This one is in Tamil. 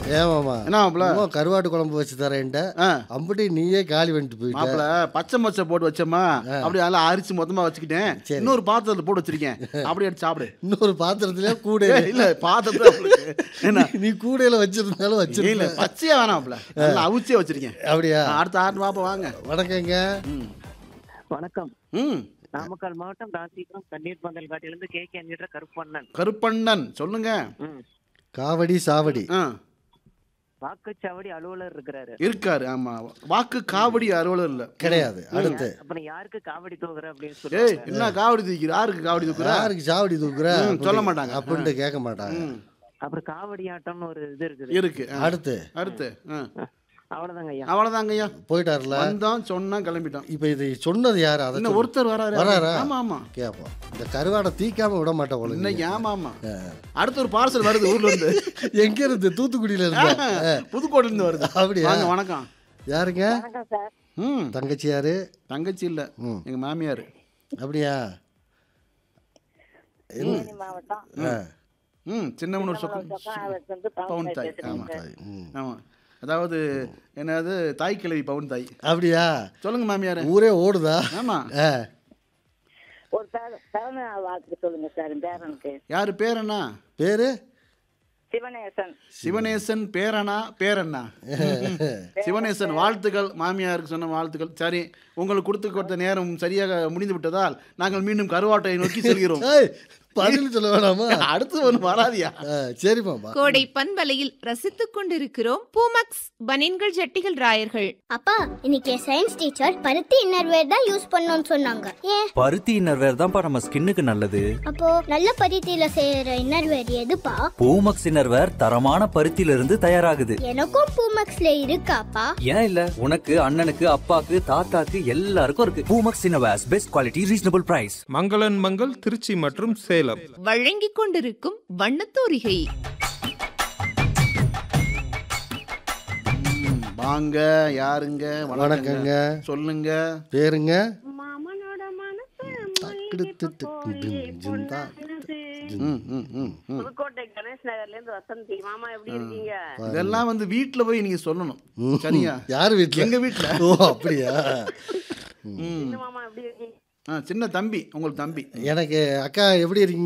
ஏமாமா என்ன மாப்பிள அம்மா கருவாட்டு குழம்பு வச்சு தரேன்ட்ட ஆ அம்புட்டி நீயே காலி பண்ணிட்டு போயிட்ட மாப்பிள பச்சை மொச்சை போட்டு வச்சோமா அப்படியே நல்லா அரிச்சு மொத்தமா வச்சுக்கிட்டேன் சரி. இன்னொரு பாத்திரத்துல போட்டு வச்சிருக்கேன் அப்படியே எடுத்து சாப்பிடு இன்னொரு பாத்திரத்திலே கூட ஏய், இல்ல பாத்திரத்துல உங்களுக்கு. என்ன நீ கூடையில வச்சிருந்தாலும் இல்ல வச்சிருந்த பச்சையா வேணாம் மாப்பிள நல்லா அவிச்சே வச்சிருக்கேன் அப்படியா அடுத்த ஆறு பாப்பா வாங்க வணக்கங்க ம் வணக்கம் ம் நாமக்கல் மாவட்டம் ராசிபுரம் கண்ணீர் பந்தல் காட்டிலிருந்து கே கே என்கிற கருப்பண்ணன் கருப்பண்ணன் சொல்லுங்க ம். காவடி சாவடி ஆ வாக்குச்சாவடி அலுவலர் இருக்கிறாரு இருக்காரு ஆமா வாக்கு காவடி அறுவலர் இல்ல கிடையாது அடுத்து அப்புறம் யாருக்கு காவடி தூக்குற அப்படின்னு ஏய் சொல்லி என்ன காவடி தூக்கிற யாருக்கு காவடி தூக்குற யாருக்கு சாவடி தூக்குற ம், அப்படி- சொல்ல மாட்டாங்க. அப்படின்ட்டு கேட்க மாட்டாங்க ம், அப்புறம் காவடி ஆட்டம்னு ஒரு இது இருக்குது இருக்கு ஆ. அடுத்து அடுத்து ஆ. அவ்வளவுதாங்க ஐயா அவ்வளவுதாங்க ஐயா போயிட்டார்ல வந்தோம் சொன்னா கிளம்பிட்டோம் இப்ப இது சொன்னது யாரு அதை இன்னும் ஒருத்தர் வராரு வராரா? ஆமா ஆமா கேப்போம் இந்த கருவாடை தீக்காம விட மாட்டேன் உனக்கு இன்னைக்கு ஆமா ஆமா அடுத்து ஒரு பார்சல் வருது ஊர்ல இருந்து எங்க இருந்து தூத்துக்குடியில இருந்தா புதுக்கோட்டையில இருந்து வருது அப்படியா? வாங்க வணக்கம் யாருங்க வணக்கம் சார் ம் தங்கச்சி யாரு தங்கச்சி இல்ல ம். எங்க மாமியார் அப்படியா தேனி மாவட்டம் ஆ, ம் சின்னவன் ஒரு சொக்கம் அவருக்கு வந்து பவுன் தாய் பேசுறேன் ஆமா சார். ம். ஆமா அதாவது என்னது தாய் கிழவி பவுன் தாய் அப்படியா சொல்லுங்க மாமியார் ஊரே ஓடுதா ஆமா ஆ, ஒரு பிறந்த பிறந்த நாள் வாழ்த்து சொல்லுங்க சார் என் பேரனுக்கு யாரு பேர் என்ன பேரு சிவனேசன் சிவனேசன் பேரனா பேரண்ணா சிவனேசன் வாழ்த்துக்கள் மாமியாருக்கு சொன்ன வாழ்த்துக்கள் சரி உங்களுக்கு கொடுத்து கொடுத்த நேரம் சரியாக முடிந்து விட்டதால் நாங்கள் மீண்டும் கருவாட்டை நோக்கி செல்கிறோம் ஏய், பதில் சொல்ல வேணாமா அடுத்து ஒன்று வராதியா ஆ, சரிம்மாப்பா கோடை பண்பலையில் ரசித்துக் கொண்டிருக்கிறோம் பூமக்ஸ் பனின்கள் ஜட்டிகள் ராயர்கள் அப்பா இன்னைக்கு சயின்ஸ் டீச்சர் பருத்தி இன்னர்வேர் தான் யூஸ் பண்ணணும்னு சொன்னாங்க ஏன் பருத்தி இன்னர்வேர் தான்ப்பா நம்ம ஸ்கின்னுக்கு நல்லது அப்போ நல்ல பருத்தியில செய்யற இன்னர்வேர் எதுப்பா பூமக்ஸ் இன்னர்வேர் தரமான பருத்தியில இருந்து தயாராகுது எனக்கும் பூமக்ஸ்ல இருக்காப்பா ஏன் இல்ல உனக்கு அண்ணனுக்கு அப்பாக்கு தாத்தாக்கு எல்லாருக்கும் இருக்கு Poomex innerwears best quality reasonable price மங்களன் மங்கள் திருச்சி மற்றும் சேலம் வழங்கிக் கொண்டிருக்கும் வண்ணத்தூரிகை ம், வாங்க யாருங்க வணக்கங்க சொல்லுங்க பேருங்க மாமனோட மனசு டக்குடு திட்டு ஜிம் ஜிந்தா ம், ம், ம், ம். புதுக்கோட்டை கணேஷ் நகர்ல இருந்து வசந்தி மாமா எப்படி இருக்கீங்க இதெல்லாம் வந்து வீட்ல போய் நீங்க சொல்லணும் சரியா யார் வீட்ல எங்க வீட்ல ஓ அப்படியா ம். மாமா எப்படி இருக்கீங்க ஆ, சின்ன தம்பி உங்களுக்கு தம்பி எனக்கு அக்கா எப்படி இருக்கீங்க